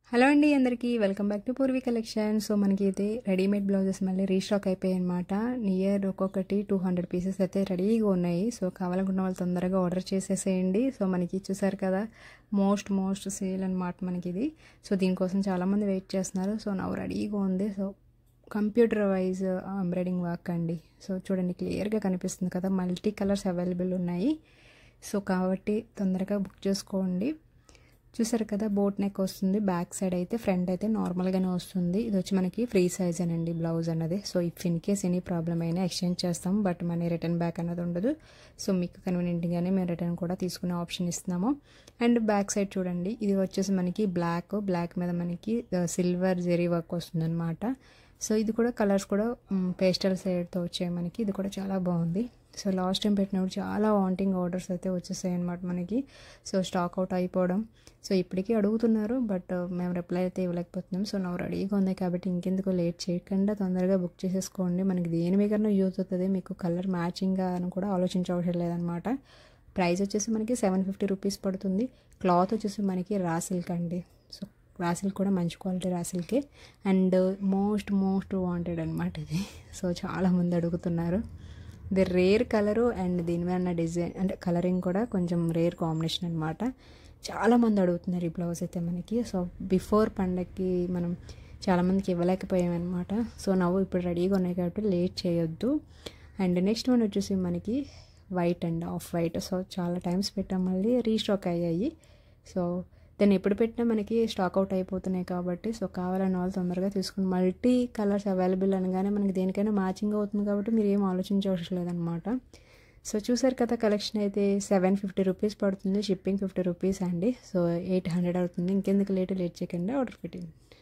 hello అండి అందరికీ welcome back to Purvi collection so మనకి అయితే రెడీమేడ్ బ్లౌజెస్ మళ్ళీ రీస్టాక్ అయిపోయాయి అనమాట నియర్ ఒక్కొక్కటి టూ హండ్రెడ్ పీసెస్ అయితే రెడీగా ఉన్నాయి సో కావాలనుకున్న వాళ్ళు తొందరగా ఆర్డర్ చేసేసేయండి సో మనకి చూసారు కదా మోస్ట్ మోస్ట్ సేల్ అనమాట మనకి ఇది సో దీనికోసం చాలామంది వెయిట్ చేస్తున్నారు సో నవ్వు రెడీగా ఉంది so computer wise embroidering work అండి సో చూడండి క్లియర్గా కనిపిస్తుంది కదా మల్టీ కలర్స్ అవైలబుల్ ఉన్నాయి సో కాబట్టి తొందరగా బుక్ చేసుకోండి చూసారు కదా బోట్ నెక్ వస్తుంది బ్యాక్ సైడ్ అయితే ఫ్రంట్ అయితే నార్మల్గానే వస్తుంది ఇది వచ్చి మనకి ఫ్రీ సైజ్ అనండి బ్లౌజ్ అన్నది so if in case any problem అయినా ఎక్స్చేంజ్ చేస్తాం బట్ మన రిటర్న్ బ్యాక్ అన్నది ఉండదు సో మీకు కన్వీనియంట్గానే మేము రిటర్న్ కూడా తీసుకునే ఆప్షన్ ఇస్తున్నాము అండ్ బ్యాక్ సైడ్ చూడండి ఇది వచ్చేసి మనకి బ్లాక్ బ్లాక్ మీద మనకి సిల్వర్ జెరీ వర్క్ వస్తుందన్నమాట సో ఇది కూడా కలర్స్ కూడా పేస్టల్ సైడ్తో వచ్చాయి మనకి ఇది కూడా చాలా బాగుంది సో లాస్ట్ టైం పెట్టినప్పుడు చాలా వాంటింగ్ ఆర్డర్స్ అయితే వచ్చేసాయి అనమాట మనకి సో స్టాక్ అవుట్ అయిపోవడం సో ఇప్పటికీ అడుగుతున్నారు బట్ మేము రిప్లై అయితే ఇవ్వలేకపోతున్నాం సో నా రెడీగా ఉంది కాబట్టి ఇంకెందుకు లేట్ చేయకుండా తొందరగా బుక్ చేసేసుకోండి మనకి దేని మీద యూజ్ అవుతుంది మీకు కలర్ మ్యాచింగ్ అని కూడా ఆలోచించవసరం లేదనమాట ప్రైస్ వచ్చేసి మనకి సెవెన్ ఫిఫ్టీ రూపీస్ పడుతుంది క్లాత్ వచ్చేసి మనకి రా సిల్క్ అండి సో రా సిల్క్ కూడా మంచి క్వాలిటీ రా సిల్కే అండ్ మోస్ట్ మోస్ట్ వాంటెడ్ అనమాట ఇది సో చాలామంది అడుగుతున్నారు ఇది రేర్ కలరు అండ్ దీని మీద డిజైన్ అంటే కలరింగ్ కూడా కొంచెం రేర్ కాంబినేషన్ అనమాట చాలామంది అడుగుతున్నారు ఈ బ్లౌజ్ అయితే మనకి సో బిఫోర్ పండగకి మనం చాలామందికి ఇవ్వలేకపోయామన్నమాట సో నవ్వు ఇప్పుడు రెడీగా ఉన్నాయి కాబట్టి లేట్ చేయొద్దు అండ్ నెక్స్ట్ వన్ వచ్చేసి మనకి white and off white so చాలా టైమ్స్ పెట్టాం మళ్ళీ రీస్టాక్ అయ్యాయి సో దాన్ని ఎప్పుడు పెట్టినా మనకి స్టాక్ అవుట్ అయిపోతున్నాయి కాబట్టి సో కావాలని వాళ్ళు తొందరగా తీసుకుని మల్టీ కలర్స్ అవైలబుల్ అనగానే మనకి దేనికైనా మ్యాచింగ్ అవుతుంది కాబట్టి మీరు ఏం ఆలోచించవసరం లేదనమాట సో చూసారు కదా కలెక్షన్ అయితే సెవెన్ ఫిఫ్టీ రూపీస్ పడుతుంది షిప్పింగ్ ఫిఫ్టీ రూపీస్ అండి సో ఎయిట్ హండ్రెడ్ అవుతుంది ఇంకెందుకు లేట్ లేట్ చేయకుండా ఆర్డర్ పెట్టింది